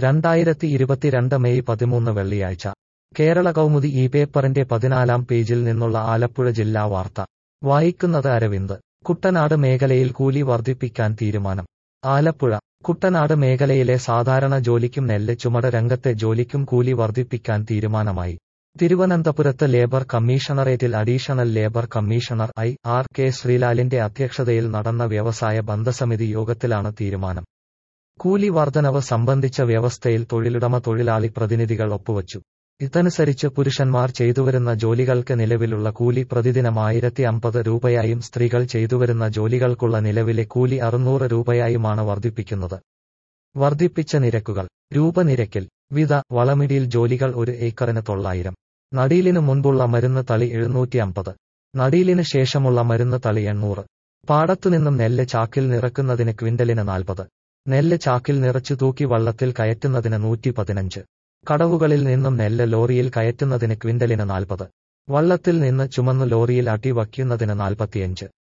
രണ്ടായിരത്തി ഇരുപത്തിരണ്ട് മെയ് പതിമൂന്ന് വെള്ളിയാഴ്ച കേരള കൗമുദി ഈ പേപ്പറിന്റെ പതിനാലാം പേജിൽ നിന്നുള്ള ആലപ്പുഴ ജില്ലാ വാർത്ത വായിക്കുന്നത് അരവിന്ദ് കുട്ടനാട് മേഖലയിൽ കൂലി വർദ്ധിപ്പിക്കാൻ തീരുമാനം ആലപ്പുഴ കുട്ടനാട് മേഖലയിലെ സാധാരണ ജോലിക്കും നെല്ല് ചുമട് രംഗത്തെ ജോലിക്കും കൂലി വർദ്ധിപ്പിക്കാൻ തീരുമാനമായി തിരുവനന്തപുരത്ത് ലേബർ കമ്മീഷണറേറ്റിൽ additional labour commissioner I R K ശ്രീലാലിന്റെ അധ്യക്ഷതയിൽ നടന്ന വ്യവസായ ബന്ധസമിതി യോഗത്തിലാണ് തീരുമാനം കൂലി വർധനവ് സംബന്ധിച്ച വ്യവസ്ഥയിൽ തൊഴിലുടമ തൊഴിലാളി പ്രതിനിധികൾ ഒപ്പുവച്ചു ഇതനുസരിച്ച് പുരുഷന്മാർ ചെയ്തുവരുന്ന ജോലികൾക്ക് നിലവിലുള്ള കൂലി പ്രതിദിനം ആയിരത്തി അമ്പത് രൂപയായും സ്ത്രീകൾ ചെയ്തുവരുന്ന ജോലികൾക്കുള്ള നിലവിലെ കൂലി അറുന്നൂറ് രൂപയായുമാണ് വർദ്ധിപ്പിക്കുന്നത് വർദ്ധിപ്പിച്ച നിരക്കുകൾ രൂപ നിരക്കിൽ വിത വളമിടിയിൽ ജോലികൾ ഒരു ഏക്കറിന് തൊള്ളായിരം നടീലിന് മുൻപുള്ള മരുന്ന് തളി എഴുന്നൂറ്റി അമ്പത് നടീലിന് ശേഷമുള്ള മരുന്ന് തളി എണ്ണൂറ് പാടത്തുനിന്നും നെല്ല് ചാക്കിൽ നിറക്കുന്നതിന് ക്വിന്റലിന് നാൽപ്പത് നെല്ല് ചാക്കിൽ നിറച്ചു തൂക്കി വള്ളത്തിൽ കയറ്റുന്നതിന് നൂറ്റി പതിനഞ്ച് കടവുകളിൽ നിന്നും നെല്ല് ലോറിയിൽ കയറ്റുന്നതിന് ക്വിന്റലിന് നാൽപ്പത് വള്ളത്തിൽ നിന്ന് ചുമന്നു ലോറിയിൽ അട്ടി വയ്ക്കുന്നതിന് നാൽപ്പത്തിയഞ്ച്